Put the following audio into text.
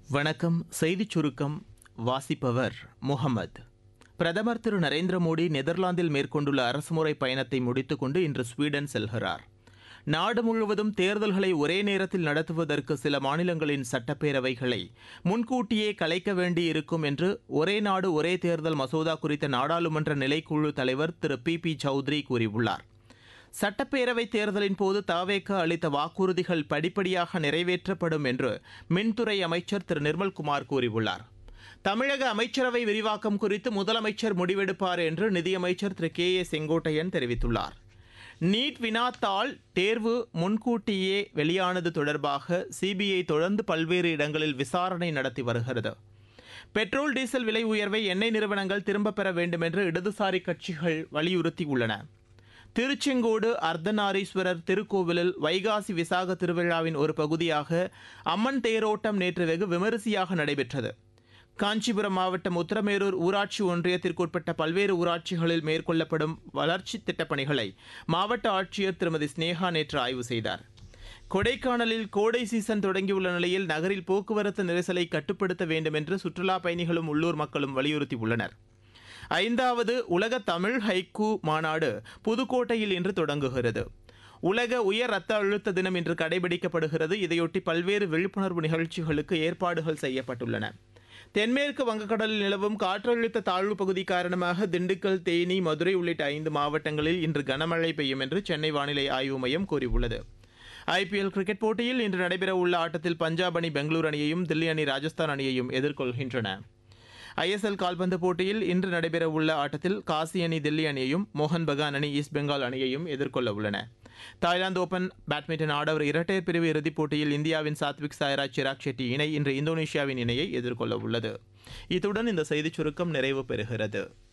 வணக்கம் செய்திச் சுருக்கம் வாசிப்பவர் முகமது பிரதமர் திரு நரேந்திர மோடி நெதர்லாந்தில் மேற்கொண்டுள்ள அரசுமுறை பயணத்தை முடித்துக்கொண்டு இன்று ஸ்வீடன் செல்கிறார் நாடு முழுவதும் தேர்தல்களை ஒரே நேரத்தில் நடத்துவதற்கு சில மாநிலங்களின் சட்டப்பேரவைகளை முன்கூட்டியே கலைக்க வேண்டியிருக்கும் என்று ஒரே நாடு ஒரே தேர்தல் மசோதா குறித்த நாடாளுமன்ற நிலைக்குழு தலைவர் திரு பி பி சௌத்ரி கூறியுள்ளார் சட்டப்பேரவை தேர்தலின் போது தாவேக அளித்த வாக்குறுதிகள் படிப்படியாக நிறைவேற்றப்படும் என்று மின்துறை அமைச்சர் திரு நிர்மல்குமார் கூறியுள்ளார் தமிழக அமைச்சரவை விரிவாக்கம் குறித்து முதலமைச்சர் முடிவெடுப்பார் என்று நிதியமைச்சர் திரு கே ஏ செங்கோட்டையன் தெரிவித்துள்ளார் நீட் வினாத்தாள் தேர்வு முன்கூட்டியே வெளியானது தொடர்பாக சிபிஐ தொடர்ந்து பல்வேறு இடங்களில் விசாரணை நடத்தி வருகிறது பெட்ரோல் டீசல் விலை உயர்வை எண்ணெய் நிறுவனங்கள் திரும்பப் பெற வேண்டும் என்று இடதுசாரி கட்சிகள் வலியுறுத்தியுள்ளன திருச்செங்கோடு அர்த்தநாரீஸ்வரர் திருக்கோவிலில் வைகாசி விசாக திருவிழாவின் ஒரு பகுதியாக அம்மன் தேரோட்டம் நேற்று வெகு விமரிசையாக நடைபெற்றது காஞ்சிபுரம் மாவட்டம் உத்தரமேரூர் ஊராட்சி ஒன்றியத்திற்குட்பட்ட பல்வேறு ஊராட்சிகளில் மேற்கொள்ளப்படும் வளர்ச்சி திட்டப்பணிகளை மாவட்ட ஆட்சியர் திருமதி ஸ்னேகா நேற்று ஆய்வு செய்தார் கொடைக்கானலில் கோடை சீசன் தொடங்கியுள்ள நிலையில் நகரில் போக்குவரத்து நெரிசலை கட்டுப்படுத்த வேண்டும் என்று சுற்றுலா பயணிகளும் உள்ளூர் மக்களும் வலியுறுத்தியுள்ளனர் ஐந்தாவது உலக தமிழ் ஹைக்கூ மாநாடு புதுக்கோட்டையில் இன்று தொடங்குகிறது உலக உயர் ரத்த அழுத்த தினம் இன்று கடைபிடிக்கப்படுகிறது இதையொட்டி பல்வேறு விழிப்புணர்வு நிகழ்ச்சிகளுக்கு ஏற்பாடுகள் செய்யப்பட்டுள்ளன தென்மேற்கு வங்கக்கடலில் நிலவும் காற்றழுத்த தாழ்வு பகுதி காரணமாக திண்டுக்கல் தேனி மதுரை உள்ளிட்ட ஐந்து மாவட்டங்களில் இன்று கனமழை பெய்யும் என்று சென்னை வானிலை ஆய்வு மையம் கூறியுள்ளது ஐபிஎல் கிரிக்கெட் போட்டியில் இன்று நடைபெறவுள்ள ஆட்டத்தில் பஞ்சாப் அணி பெங்களூரு அணியையும் தில்லி அணி ராஜஸ்தான் அணியையும் எதிர்கொள்கின்றன ஐஎஸ்எல் கால்பந்து போட்டியில் இன்று நடைபெறவுள்ள ஆட்டத்தில் காசி அணி தில்லி அணியையும் மோகன் பகான் அணி ஈஸ்ட் பெங்கால் அணியையும் எதிர்கொள்ள உள்ளன தாய்லாந்து ஓபன் பேட்மிண்டன் ஆடவர் இரட்டையர் பிரிவு இறுதிப் போட்டியில் இந்தியாவின் சாத்விக் சாய்ராஜ் சிராக் ஷெட்டி இணை இன்று இந்தோனேஷியாவின் இணையை எதிர்கொள்ள உள்ளது இத்துடன் இந்த செய்திச் சுருக்கம் நிறைவு பெறுகிறது